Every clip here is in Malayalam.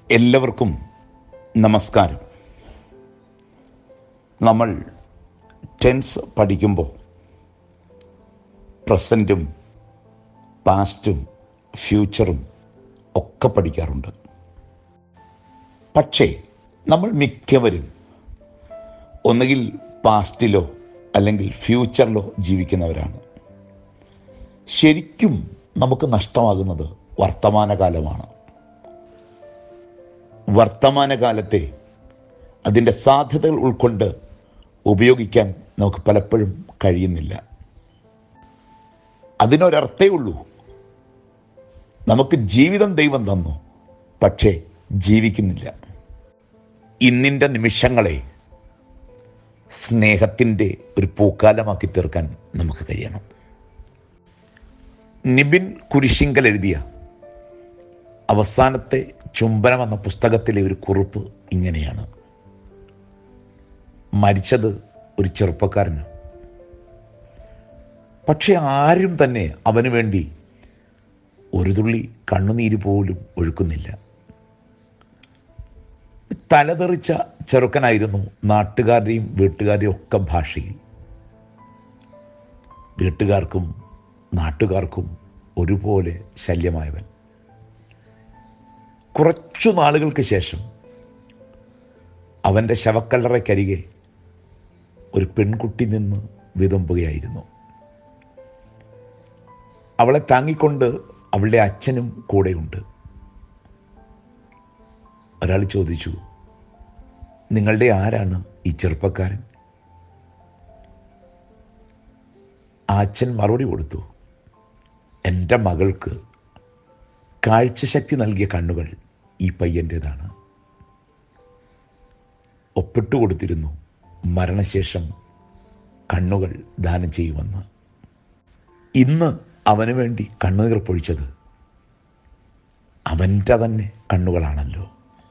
എല്ലാവർക്കും നമസ്കാരം നമ്മൾ ടെൻസ് പഠിക്കുമ്പോൾ പ്രസൻറ്റും പാസ്റ്റും ഫ്യൂച്ചറും ഒക്കെ പഠിക്കാറുണ്ട് പക്ഷേ നമ്മൾ മിക്കവരും ഒന്നുകിൽ പാസ്റ്റിലോ അല്ലെങ്കിൽ ഫ്യൂച്ചറിലോ ജീവിക്കുന്നവരാണ് ശരിക്കും നമുക്ക് നഷ്ടമാകുന്നത് വർത്തമാനകാലമാണ് വർത്തമാനകാലത്തെ അതിൻ്റെ സാധ്യതകൾ ഉൾക്കൊണ്ട് ഉപയോഗിക്കാൻ നമുക്ക് പലപ്പോഴും കഴിയുന്നില്ല അതിനൊരർത്ഥേ ഉള്ളൂ നമുക്ക് ജീവിതം ദൈവം തന്നു പക്ഷേ ജീവിക്കുന്നില്ല ഇന്നിൻ്റെ നിമിഷങ്ങളെ സ്നേഹത്തിൻ്റെ ഒരു പൂക്കാലമാക്കി തീർക്കാൻ നമുക്ക് കഴിയണം നിബിൻ കുരിശിങ്കൽ എഴുതിയ അവസാനത്തെ ചുംബനം എന്ന പുസ്തകത്തിലെ ഒരു കുറിപ്പ് ഇങ്ങനെയാണ് മരിച്ചത് ഒരു ചെറുപ്പക്കാരന് പക്ഷെ ആരും തന്നെ അവന് വേണ്ടി ഒരു തുള്ളി കണ്ണുനീര് പോലും ഒഴുക്കുന്നില്ല തലതെറിച്ച ചെറുക്കനായിരുന്നു നാട്ടുകാരുടെയും വീട്ടുകാരുടെയും ഒക്കെ ഭാഷയിൽ വീട്ടുകാർക്കും നാട്ടുകാർക്കും ഒരുപോലെ ശല്യമായവൻ കുറച്ചു നാളുകൾക്ക് ശേഷം അവൻ്റെ ശവക്കല്ലറയ്ക്കരികെ ഒരു പെൺകുട്ടി നിന്ന് വിതുമ്പുകയായിരുന്നു അവളെ താങ്ങിക്കൊണ്ട് അവളുടെ അച്ഛനും കൂടെയുണ്ട് ഒരാൾ ചോദിച്ചു നിങ്ങളുടെ ആരാണ് ഈ ചെറുപ്പക്കാരൻ ആ അച്ഛൻ മറുപടി കൊടുത്തു എൻ്റെ മകൾക്ക് കാഴ്ചശക്തി നൽകിയ കണ്ണുകൾ ഈ പയ്യൻ്റേതാണ് ഒപ്പിട്ട് കൊടുത്തിരുന്നു മരണശേഷം കണ്ണുകൾ ദാനം ചെയ്യുമെന്ന് ഇന്ന് അവന് വേണ്ടി കണ്ണുനീർ പൊഴിച്ചത് അവൻ്റെ തന്നെ കണ്ണുകളാണല്ലോ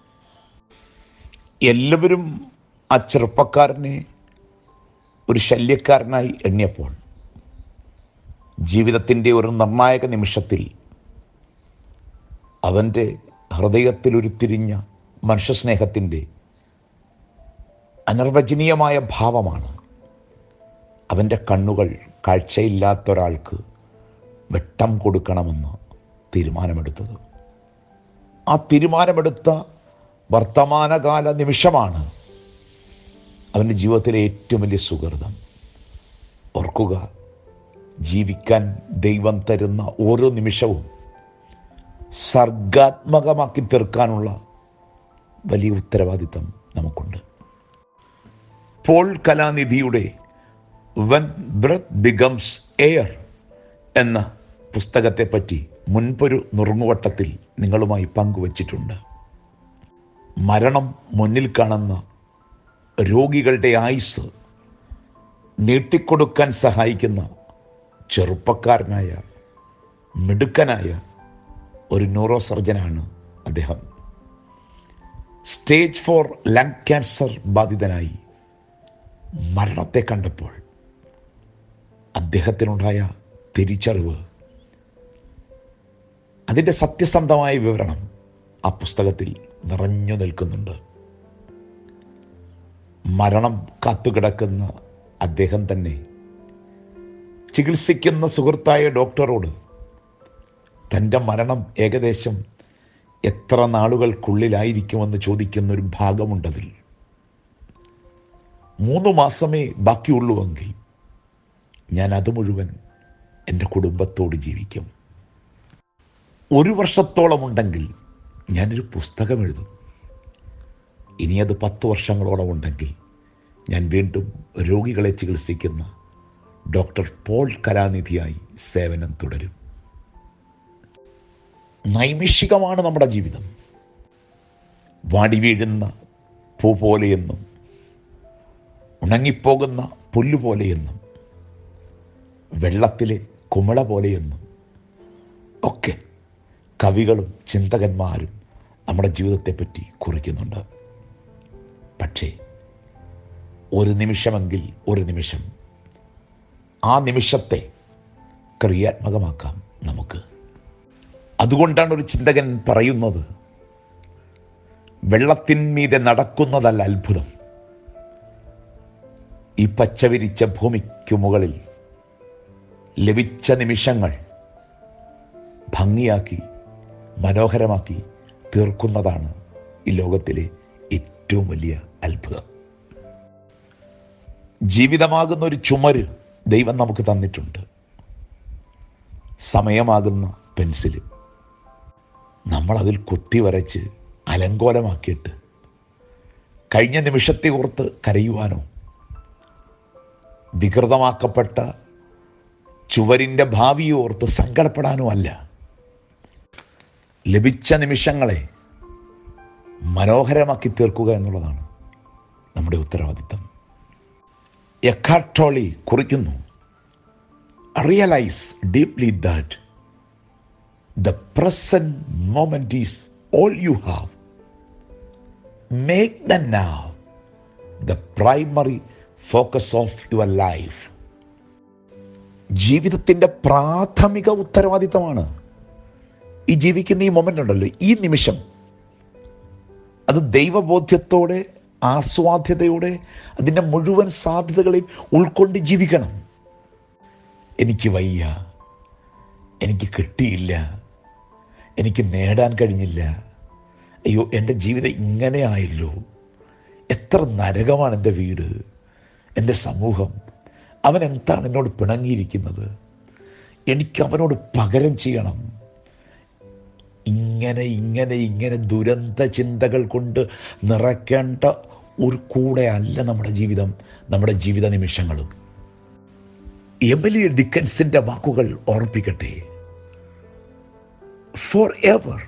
എല്ലാവരും ആ ചെറുപ്പക്കാരനെ ഒരു ശല്യക്കാരനായി എണ്ണിയപ്പോൾ ജീവിതത്തിൻ്റെ ഒരു നിർണായക നിമിഷത്തിൽ അവൻ്റെ ഹൃദയത്തിൽ ഉരുത്തിരിഞ്ഞ മനുഷ്യസ്നേഹത്തിൻ്റെ അനിർവചനീയമായ ഭാവമാണ് അവൻ്റെ കണ്ണുകൾ കാഴ്ചയില്ലാത്ത ഒരാൾക്ക് വെട്ടം കൊടുക്കണമെന്ന് തീരുമാനമെടുത്തത് ആ തീരുമാനമെടുത്ത വർത്തമാനകാല നിമിഷമാണ് അവൻ്റെ ജീവിതത്തിലെ ഏറ്റവും വലിയ സുഹൃതം ഓർക്കുക ജീവിക്കാൻ ദൈവം തരുന്ന ഓരോ നിമിഷവും സർഗാത്മകമാക്കി തീർക്കാനുള്ള വലിയ ഉത്തരവാദിത്തം നമുക്കുണ്ട് പോൾ കലാനിധിയുടെ വെൻ ബ്രത്ത് ബിഗംസ് എയർ എന്ന പുസ്തകത്തെപ്പറ്റി മുൻപൊരു നുറുങ്ങുവട്ടത്തിൽ നിങ്ങളുമായി പങ്കുവച്ചിട്ടുണ്ട് മരണം മുന്നിൽ കാണുന്ന രോഗികളുടെ ആയുസ് നീട്ടിക്കൊടുക്കാൻ സഹായിക്കുന്ന ചെറുപ്പക്കാരനായ മിടുക്കനായ ഒരു ന്യൂറോ സർജനാണ് അദ്ദേഹം സ്റ്റേജ് ഫോർ ലങ് ക്യാൻസർ ബാധിതനായി മരണത്തെ കണ്ടപ്പോൾ അദ്ദേഹത്തിനുണ്ടായ തിരിച്ചറിവ് അതിൻ്റെ സത്യസന്ധമായ വിവരണം ആ പുസ്തകത്തിൽ നിറഞ്ഞു നിൽക്കുന്നുണ്ട് മരണം കാത്തുകിടക്കുന്ന അദ്ദേഹം തന്നെ ചികിത്സിക്കുന്ന സുഹൃത്തായ ഡോക്ടറോട് തൻ്റെ മരണം ഏകദേശം എത്ര നാളുകൾക്കുള്ളിലായിരിക്കുമെന്ന് ചോദിക്കുന്ന ഒരു ഭാഗമുണ്ടതിൽ മൂന്ന് മാസമേ ബാക്കിയുള്ളൂവെങ്കിൽ ഞാൻ അത് മുഴുവൻ എൻ്റെ കുടുംബത്തോട് ജീവിക്കും ഒരു വർഷത്തോളം ഉണ്ടെങ്കിൽ ഞാനൊരു പുസ്തകം എഴുതും ഇനി അത് പത്ത് വർഷങ്ങളോളം ഉണ്ടെങ്കിൽ ഞാൻ വീണ്ടും രോഗികളെ ചികിത്സിക്കുന്ന ഡോക്ടർ പോൾ കലാനിധിയായി സേവനം തുടരും നൈമിഷികമാണ് നമ്മുടെ ജീവിതം വാടി വീഴുന്ന പൂ പോലെയെന്നും ഉണങ്ങിപ്പോകുന്ന പുല്ലുപോലെയെന്നും വെള്ളത്തിലെ കുമിള പോലെയെന്നും ഒക്കെ കവികളും ചിന്തകന്മാരും നമ്മുടെ ജീവിതത്തെപ്പറ്റി കുറിക്കുന്നുണ്ട് പക്ഷേ ഒരു നിമിഷമെങ്കിൽ ഒരു നിമിഷം ആ നിമിഷത്തെ ക്രിയാത്മകമാക്കാം നമുക്ക് അതുകൊണ്ടാണ് ഒരു ചിന്തകൻ പറയുന്നത് വെള്ളത്തിന്മീതെ നടക്കുന്നതല്ല അത്ഭുതം ഈ പച്ചവിരിച്ച ഭൂമിക്ക് മുകളിൽ ലഭിച്ച നിമിഷങ്ങൾ ഭംഗിയാക്കി മനോഹരമാക്കി തീർക്കുന്നതാണ് ഈ ലോകത്തിലെ ഏറ്റവും വലിയ അത്ഭുതം ജീവിതമാകുന്ന ഒരു ചുമര് ദൈവം നമുക്ക് തന്നിട്ടുണ്ട് സമയമാകുന്ന പെൻസില് നമ്മളതിൽ കുത്തി വരച്ച് അലങ്കോലമാക്കിയിട്ട് കഴിഞ്ഞ നിമിഷത്തെ ഓർത്ത് കരയുവാനോ വികൃതമാക്കപ്പെട്ട ചുവരിൻ്റെ ഭാവിയെ ഓർത്ത് സങ്കടപ്പെടാനോ അല്ല ലഭിച്ച നിമിഷങ്ങളെ മനോഹരമാക്കി തീർക്കുക എന്നുള്ളതാണ് നമ്മുടെ ഉത്തരവാദിത്തം എക്കാട്ടോളി കുറിക്കുന്നു realise deeply that the present moment is all you have make the now the primary focus of your life ജീവിതത്തിൻ്റെ പ്രാഥമിക ഉത്തരവാദിത്തമാണ് ഈ ജീവിക്കുന്ന ഈ മൊമെൻ്റ് ഉണ്ടല്ലോ ഈ നിമിഷം അത് ദൈവബോധ്യത്തോടെ ആസ്വാദ്യതയോടെ അതിൻ്റെ മുഴുവൻ സാധ്യതകളെയും ഉൾക്കൊണ്ട് ജീവിക്കണം എനിക്ക് വയ്യ എനിക്ക് കിട്ടിയില്ല എനിക്ക് നേടാൻ കഴിഞ്ഞില്ല അയ്യോ എൻ്റെ ജീവിതം ഇങ്ങനെ ആയല്ലോ എത്ര നരകമാണ് എൻ്റെ വീട് എൻ്റെ സമൂഹം അവൻ എന്താണ് എന്നോട് പിണങ്ങിയിരിക്കുന്നത് എനിക്ക് അവനോട് പകരം ചെയ്യണം ഇങ്ങനെ ഇങ്ങനെ ഇങ്ങനെ ദുരന്ത ചിന്തകൾ കൊണ്ട് നിറയ്ക്കേണ്ട ഒരു കൂടെ അല്ല നമ്മുടെ ജീവിതം നമ്മുടെ ജീവിത നിമിഷങ്ങളും എമിലി ഡിക്കൻസിന്റെ വാക്കുകൾ ഓർപ്പിക്കട്ടെ forever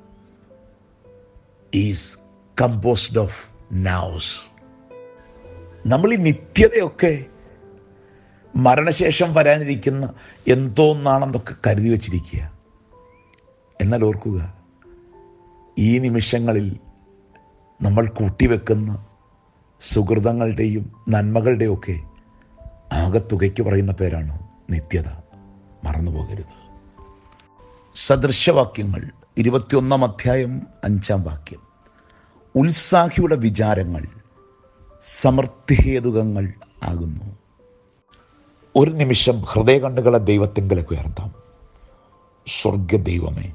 is composed of nows നമ്മൾ ഈ നിത്യതയൊക്കെ മരണശേഷം വരാനിരിക്കുന്ന എന്തോന്നാണെന്നൊക്കെ കരുതി വച്ചിരിക്കുക എന്നാൽ ഓർക്കുക ഈ നിമിഷങ്ങളിൽ നമ്മൾ കൂട്ടിവെക്കുന്ന സുഹൃതങ്ങളുടെയും നന്മകളുടെയും ഒക്കെ ആകത്തുകയ്ക്ക് പറയുന്ന പേരാണ് നിത്യത മറന്നു പോകരുത് സദൃശവാക്യങ്ങൾ ഇരുപത്തിയൊന്നാം അധ്യായം അഞ്ചാം വാക്യം ഉത്സാഹിയുടെ വിചാരങ്ങൾ സമൃദ്ധിഹേതുകങ്ങൾ ആകുന്നു ഒരു നിമിഷം ഹൃദയകണ്ണുകളെ ദൈവത്തിങ്കലേക്ക് ഉയർത്താം സ്വർഗ ദൈവമേ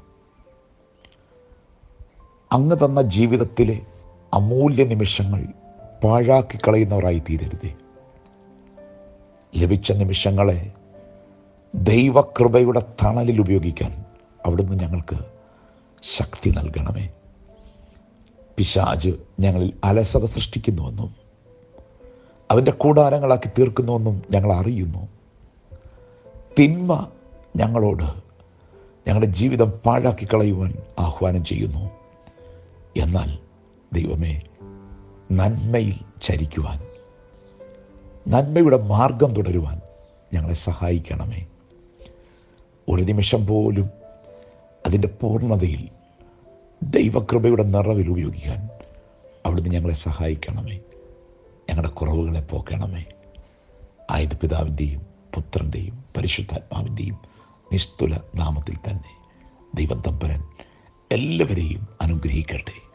അങ്ങ് തന്ന ജീവിതത്തിലെ അമൂല്യ നിമിഷങ്ങൾ പാഴാക്കി കളയുന്നവരായി തീരരുതേ ലഭിച്ച നിമിഷങ്ങളെ ദൈവകൃപയുടെ തണലിൽ ഉപയോഗിക്കാൻ അവിടുന്ന് ഞങ്ങൾക്ക് ശക്തി നൽകണമേ പിശാജ് ഞങ്ങളിൽ അലസത സൃഷ്ടിക്കുന്നുവെന്നും അവൻ്റെ കൂടാരങ്ങളാക്കി തീർക്കുന്നുവെന്നും ഞങ്ങൾ അറിയുന്നു തിന്മ ഞങ്ങളോട് ഞങ്ങളുടെ ജീവിതം പാഴാക്കി കളയുവാൻ ആഹ്വാനം ചെയ്യുന്നു എന്നാൽ ദൈവമേ നന്മയിൽ ചരിക്കുവാൻ നന്മയുടെ മാർഗം തുടരുവാൻ ഞങ്ങളെ സഹായിക്കണമേ ഒരു നിമിഷം പോലും അതിൻ്റെ പൂർണ്ണതയിൽ ദൈവകൃപയുടെ നിറവിൽ ഉപയോഗിക്കാൻ അവിടുന്ന് ഞങ്ങളെ സഹായിക്കണമേ ഞങ്ങളുടെ കുറവുകളെ പോക്കണമേ ആയത് പിതാവിൻ്റെയും പുത്രൻ്റെയും പരിശുദ്ധാത്മാവിൻ്റെയും നിസ്തുല നാമത്തിൽ തന്നെ ദൈവം തമ്പരൻ എല്ലാവരെയും അനുഗ്രഹിക്കട്ടെ